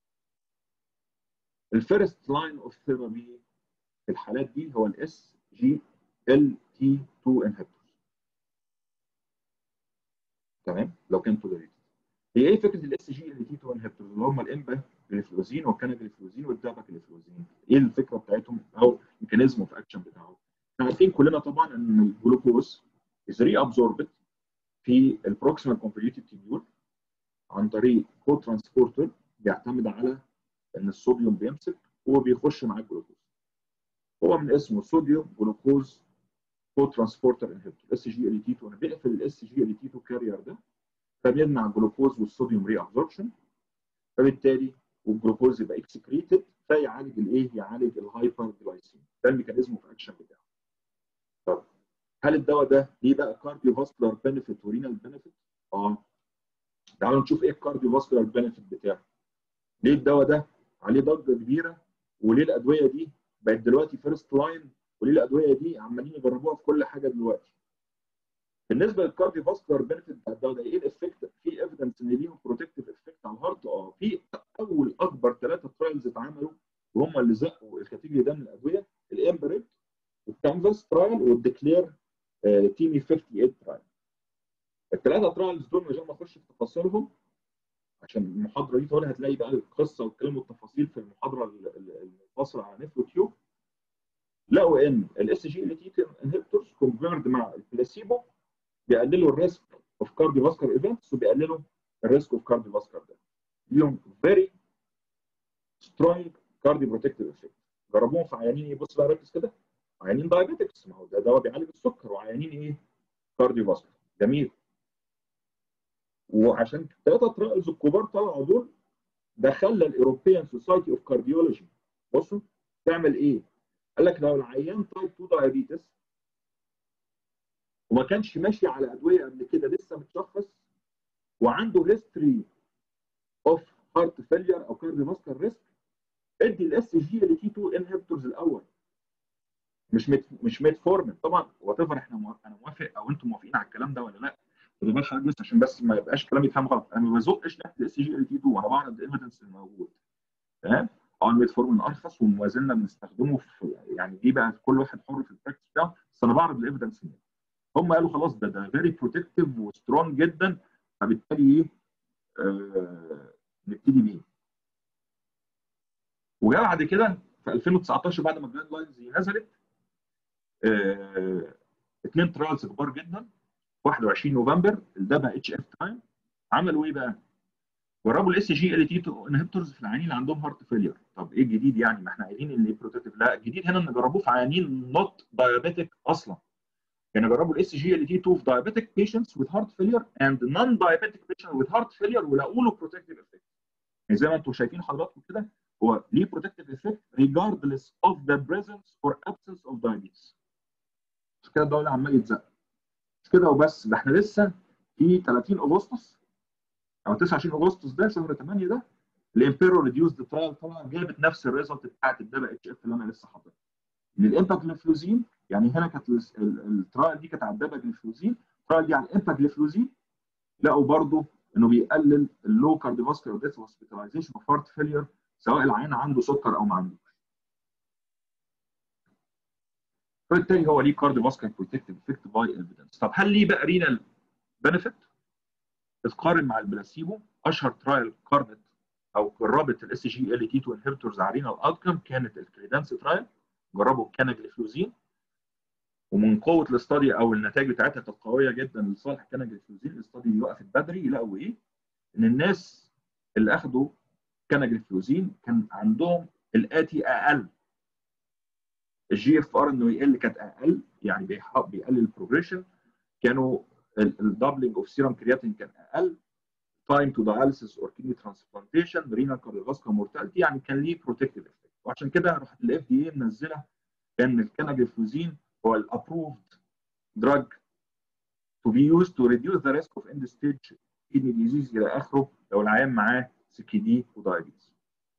الفيرست لاين اوف ثيرابي في الحالات دي هو الاس جي ال تي 2 انهبيتورز تمام لو كان توليريتد هي ايه فكره الاس جي ال تي 2 انهبيتورز اللي هم الامبا جليفلوزين والكانابيلفلوزين والدابا جليفلوزين ايه الفكره بتاعتهم او الميكانيزم اوف اكشن بتاعهم احنا عارفين كلنا طبعا ان الجلوكوز is reabsorbed في البروكسيمال كونفوليوتد تيبيول عن طريق كو ترانسبورتر بيعتمد على ان الصوديوم بيمسك وبيخش مع الجلوكوز هو من اسمه صوديوم جلوكوز كو ترانسبورتر انهبيتور اس جي ال تي 2 انا بقفل الاس جي ال تي 2 كارير ده فبيمنع الجلوكوز والصوديوم ري ابزوربشن فبالتالي والجلوكوز يبقى اكسكريتد فيعالج الايه؟ يعالج الهايبر جلايسيميا ده الميكانيزم اوف اكشن بتاعه. طب هل الدواء ده ليه بقى كارديو فاسكولار بنفيت ورينال بنفيت؟ اه تعالوا نشوف ايه الكارديو فاسكولار بنفيت بتاعه. ليه الدواء ده عليه ضجه كبيره وليه الادويه دي بقت دلوقتي فيرست لاين وليه الادويه دي عمالين يجربوها في كل حاجه دلوقتي. بالنسبه للكارديو فاسكولار بنفيت بتاع الدواء ده ايه الافكت؟ في ايفيدنس ان ليهم بروتكتيف افكت على الهارت اه في اول اكبر ثلاثه ترايلز اتعملوا وهم اللي زقوا الكاتيجوري ده من الادويه الامبريد والكانفاس ترايل والديكلير تيمي 58 ترايل. الثلاثه ترايلز دول من غير ما اخش في تفاصيلهم عشان المحاضره دي طبعا هتلاقي بقى القصه والكلام والتفاصيل في المحاضره المنفصله على نفلو تيوب لقوا ان الاس جي ال تي انهبيتورز كومبيرد مع البلاسيبو بيقللوا الريسك اوف كارديو فاسكولار ايفنتس وبيقللوا الريسك اوف كارديو فاسكولار ديث ليهم فيري سترونج كارديو بروتكتيف افكت جربوهم في عيانين ايه بص بقى ركز كده عيانين دايابيتكس ما هو ده دواء بيعالج السكر وعيانين ايه كارديو فاسكولار جميل وعشان الثلاثه ترايلز الكبار طلعوا دول ده خلى الاوروبيان سوسايتي اوف كارديولوجي بصوا تعمل ايه؟ قال لك لو العيان تايب 2 دايابيتس وما كانش ماشي على ادويه قبل كده لسه متشخص وعنده هيستوري اوف هارت فيلير او كارديو فاسكولار ريسك ادي الاس جي ال تي 2 انهبيتورز الاول مش مت مش ميتفورمين طبعا وات ايفر احنا موافق انا موافق او انتم موافقين على الكلام ده ولا لا خدوا بال حضرتك بس عشان بس ما يبقاش كلامي يتفهم غلط انا ما بزقش ناحيه الاس جي ال تي 2 انا بعرض الايفيدنس الموجود تمام اه الميتفورمين ارخص وما زلنا بنستخدمه في يعني دي بقى كل واحد حر في البراكتس بتاعه بس انا بعرض الايفيدنس هم قالوا خلاص ده ده فيري بروتكتيف وسترونج جدا فبالتالي ايه آه نبتدي بيه وجاء بعد كده في 2019 بعد ما الجايد لاينز نزلت آه اثنين ترايلز كبار جدا 21 نوفمبر ده بقى اتش اف تايم عملوا ايه بقى؟ جربوا الاس جي ال تي 2 انهبيتورز في العيانين اللي عندهم هارت فيلير طب ايه الجديد يعني ما احنا قايلين ان بروتكتيف لا الجديد هنا ان جربوه في عيانين نوت دايابيتك اصلا يعني جربوا الاس جي ال تي 2 في diabetic patients with heart failure and non-diabetic patients with heart failure ولقوا له protective effect. يعني زي ما انتم شايفين حضراتكم كده هو ليه protective effect regardless of the presence or absence of diabetes. مش كده الدولة عمال يتزق. مش كده وبس ده احنا لسه في 30 اغسطس او 29 اغسطس ده شهر 8 ده الامبيرو ريديوسد ترايل طبعا جابت نفس الريزلت بتاعت الدبا اتش اف اللي انا لسه حاططها. ان الامباجليفلوزين يعني هنا كانت الترايل دي كانت على الدباجليفلوزين الترايل دي على الامباجليفلوزين لقوا برضو انه بيقلل اللو كارديوفاسكولار ديث هوسبيتاليزيشن اوف هارت فيلير سواء العيان عنده سكر او ما عندوش. فبالتالي هو ليه كارديوفاسكولار بروتكتيف افكت باي ايفيدنس. طب هل ليه بقى رينال بنفيت؟ اتقارن مع البلاسيبو اشهر ترايل قارنت او جربت الاس جي ال تي 2 انهبيتورز على رينال اوتكم كانت الكريدانس ترايل جربوا الكاناجليفلوزين ومن قوه الاستادي او النتائج بتاعتها كانت قويه جدا لصالح الكاناجليفلوزين الاستادي وقفت بدري لقوا ايه؟ ان الناس اللي اخذوا كاناجليفلوزين كان عندهم الاتي اقل الجي اف ار انه يقل كانت اقل يعني بيقلل البروجريشن كانوا الدبلنج اوف سيرم كرياتين كان اقل تايم تو داياليسيس اور كيدني ترانسبلانتيشن رينال كارديوفاسكولار مورتاليتي يعني كان ليه بروتكتيف افكت وعشان كده راحت الاف دي اي منزله ان الكاناجليفلوزين هو الابروفد دراج to be used to reduce the risk of end stage kidney disease الى اخره لو العيان معاه سي دي ودايابيتس.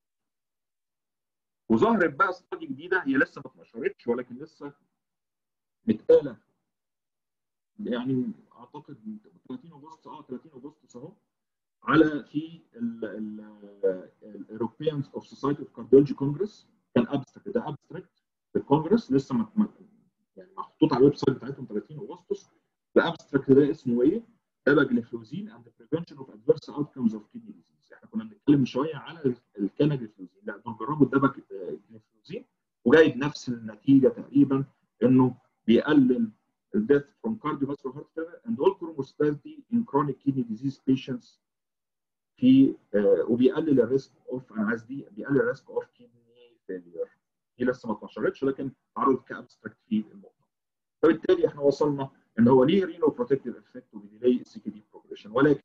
وظهرت بقى استادي جديده هي لسه ما اتنشرتش ولكن لسه متقاله يعني اعتقد 30 اغسطس اه 30 اغسطس اهو على في الاوروبيانز اوف سوسايتي اوف كارديولوجي كونجرس كان ابستراكت ده ابستراكت في الكونجرس لسه ما يعني محطوط على الويب سايت بتاعتهم 30 اغسطس الابستراكت ده اسمه ايه؟ داباجليفلوزين اند بريفنشن اوف ادفيرس اوتكمز اوف كيدني ديزيز احنا كنا بنتكلم من شويه على الكاناجليفلوزين لا دول جربوا الداباجليفلوزين وجايب نفس النتيجه تقريبا انه بيقلل الديث from cardiovascular heart failure and all chromostatic in chronic kidney disease patients في آه وبيقلل الريسك اوف انا عايز دي بيقلل الريسك اوف كيدني فيلير دي لسه ما اتنشرتش لكن عرض كابستراكت في المؤتمر فبالتالي احنا وصلنا ان هو ليه رينو بروتكتيف افكت وبيديلي السي كي دي بروجريشن ولكن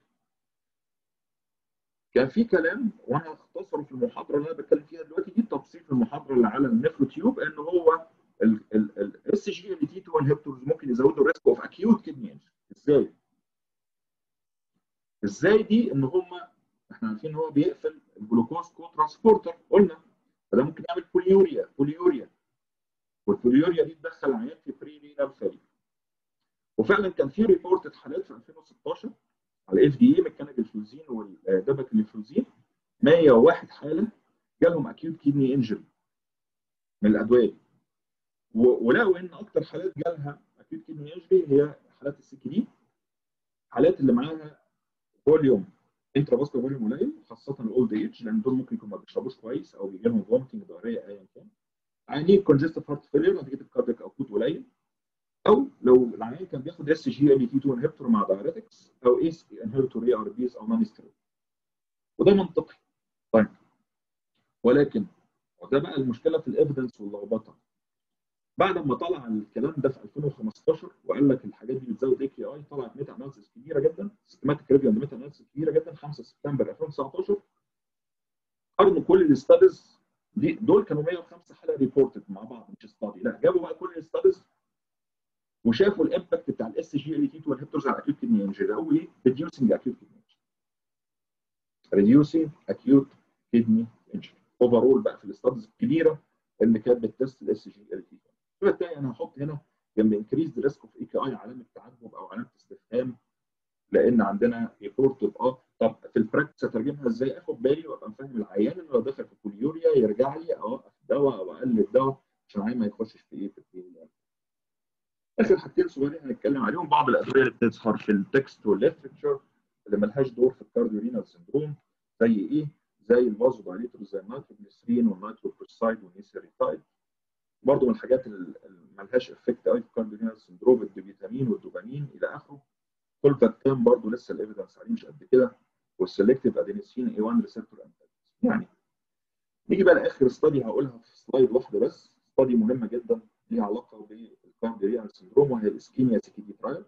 كان في كلام وانا هختصره في المحاضره اللي انا بتكلم فيها دلوقتي دي تفصيل في المحاضره اللي على النفروتيوب ان هو الاس جي ال تي 2 انهبتورز ممكن يزودوا الريسك اوف اكيوت كدني انجري ازاي؟ ازاي دي ان هم احنا عارفين ان هو بيقفل الجلوكوز كو ترانسبورتر قلنا فده ممكن يعمل بوليوريا بوليوريا والبوليوريا دي تدخل عيان في بري رينال فيلير وفعلا كان في ريبورتد حالات في 2016 على الاف دي اي ميكانيكال فلوزين والدبكليفلوزين 101 حاله جالهم اكيوت كيدني انجري من الادويه دي ولقوا ان اكثر حالات جالها اكيوت كيدني انجري هي حالات السي دي حالات اللي معاها فوليوم انترا فاسكولار فوليوم قليل خاصه الاولد ايج لان دول ممكن يكونوا ما بيشربوش كويس او بيجي لهم فومتنج ضرريه ايا كان عيانين كونجستيف هارت فيلير نتيجه الكاردياك اوتبوت قليل او لو العيان كان بياخد اس جي ال تي 2 انهبتور مع دايريتكس او ايس انهبتور اي ار بيز او نون ستيرويد وده منطقي طيب ولكن وده بقى المشكله في الايفيدنس واللخبطه بعد ما طلع الكلام ده في 2015 وقال لك الحاجات دي بتزود اي كي اي طلعت ميتا اناليسيس كبيره جدا سيستماتيك ريفيو ميتا اناليسيس كبيره جدا 5 سبتمبر 2019 قارنوا كل الاستاديز دي دول كانوا 105 حاله ريبورتد مع بعض مش استادي لا جابوا بقى كل الاستاديز وشافوا الامباكت بتاع الاس جي ال تي 2 انهبتورز على اكيوت كدني انجري ده هو ايه؟ ريديوسنج اكيوت كدني انجري ريديوسنج اكيوت كدني انجري اوفرول بقى في الاستاديز الكبيره اللي كانت بتست الاس جي ال تي 2 فبالتالي انا هحط هنا جنب انكريز ريسك اوف اي كي اي علامه تعجب او علامه استفهام لان عندنا ريبورت اه طب في البراكتس هترجمها ازاي اخد بالي وابقى فاهم العيان اللي لو دخل في بوليوريا يرجع لي اوقف الدواء او اقلل الدواء عشان العيان ما يخشش في ايه في البوليوريا اخر حاجتين صغيرين هنتكلم عليهم بعض الادويه اللي بتظهر في التكست والليترشر اللي ملهاش دور في الكارديورينال سندروم زي ايه؟ زي الفازو دايليتور زي النيتروجليسرين والنيتروبروسايد والنيسيريتايد برضه من الحاجات اللي ملهاش افكت قوي في الكارديورينال سندروم الدوبيتامين والدوبامين الى اخره كولفاكتام برضه لسه الايفيدنس عليه مش قد كده والسلكتيف ادينيسين اي 1 ريسبتور انتاجونست يعني نيجي بقى لاخر استادي هقولها في سلايد واحده بس استادي مهمه جدا ليها علاقه بالكارديورينال سندروم وهي الاسكيميا سي دي ترايل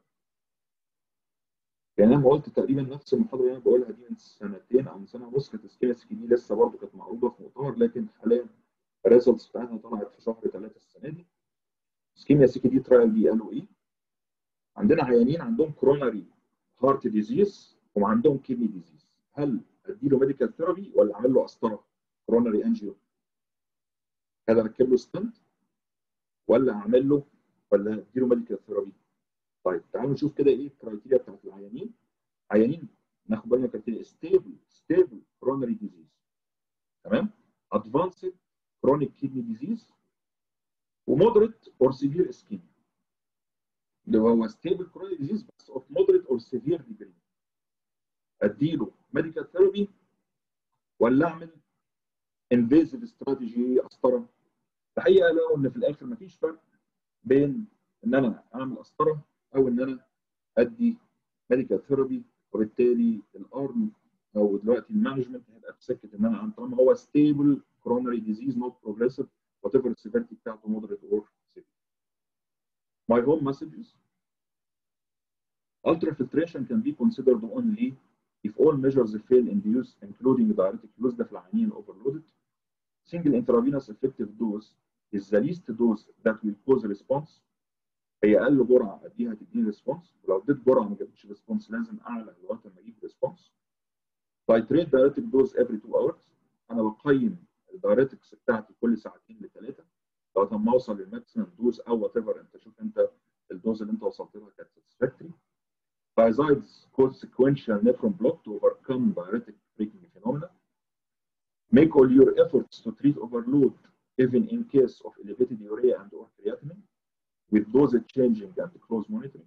يعني انا قلت تقريبا نفس المحاضره اللي انا بقولها دي من سنتين او من سنه ونص كانت اسكيميا سي دي لسه برضه كانت معروضه في مؤتمر لكن حاليا الريزلتس بتاعتها طلعت في شهر 3 السنه دي اسكيميا سي دي ترايل دي قالوا ايه؟ عندنا عيانين عندهم كروناري هارت ديزيز وعندهم كيدني ديزيز هل اديله ميديكال ثيرابي ولا اعمل له قسطره كروناري انجيو هل اركب له ستنت ولا اعمل له ولا اديله ميديكال ثيرابي طيب تعالوا نشوف كده ايه الكرايتيريا بتاعت العيانين عيانين ناخد بالنا كرايتيريا ستيبل ستيبل كروناري ديزيز تمام ادفانسد كرونيك كيدني ديزيز ومودريت اور سيفير اسكيميا اللي هو ستيبل كرونيك ديزيز بس اوف مودريت اور سيفير ديجري اديله ميديكال ثيرابي ولا اعمل انفيزيف استراتيجي قسطره الحقيقه لقوا ان في الاخر مفيش فرق بين ان انا اعمل قسطره او ان انا ادي ميديكال ثيرابي وبالتالي الارم او دلوقتي المانجمنت هيبقى في سكه ان انا طالما هو ستيبل coronary disease not progressive whatever السيفيرتي بتاعته moderate or severe. My home messages ultrafiltration can be considered only if all measures fail in the use including diuretic use ده في العيانين overloaded. Single intravenous effective dose is the least dose that will cause response. هي اقل جرعه اديها تديني ريسبونس ولو اديت جرعه ما جابتش ريسبونس لازم اعلى لغايه ما اجيب ريسبونس. Titrate diuretic dose every 2 hours. انا بقيم الدايريتكس بتاعتي كل ساعتين لثلاثه لغايه ما اوصل للماكسيمم دوز او وات ايفر انت شوف انت الدوز اللي انت وصلت لها كانت ساتسفاكتوري. Thiazides cause sequential nephron block to overcome diuretic breaking phenomena. Make all your efforts to treat overload even in case of elevated urea and or creatinine with dosage changing and close monitoring.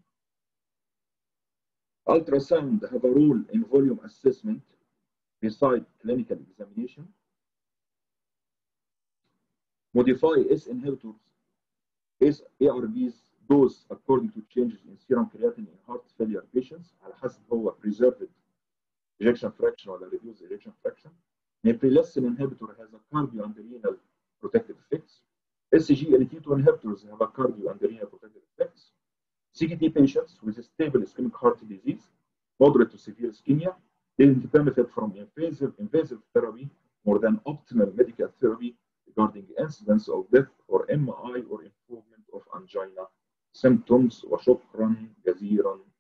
Ultrasound have a role in volume assessment beside clinical examination. Modify S inhibitors, S ARBs dose according to changes in serum creatinine in heart failure patients على حسب هو preserved ejection fraction ولا reduced ejection fraction. Neprilysin inhibitor has a cardio and renal protective effects. SGLT2 inhibitors have a cardio and renal protective effects. CKD patients with stable ischemic heart disease, moderate to severe ischemia, they benefit from invasive, invasive therapy more than optimal medical therapy regarding incidence of death or MI or improvement of angina symptoms وشكرا جزيلا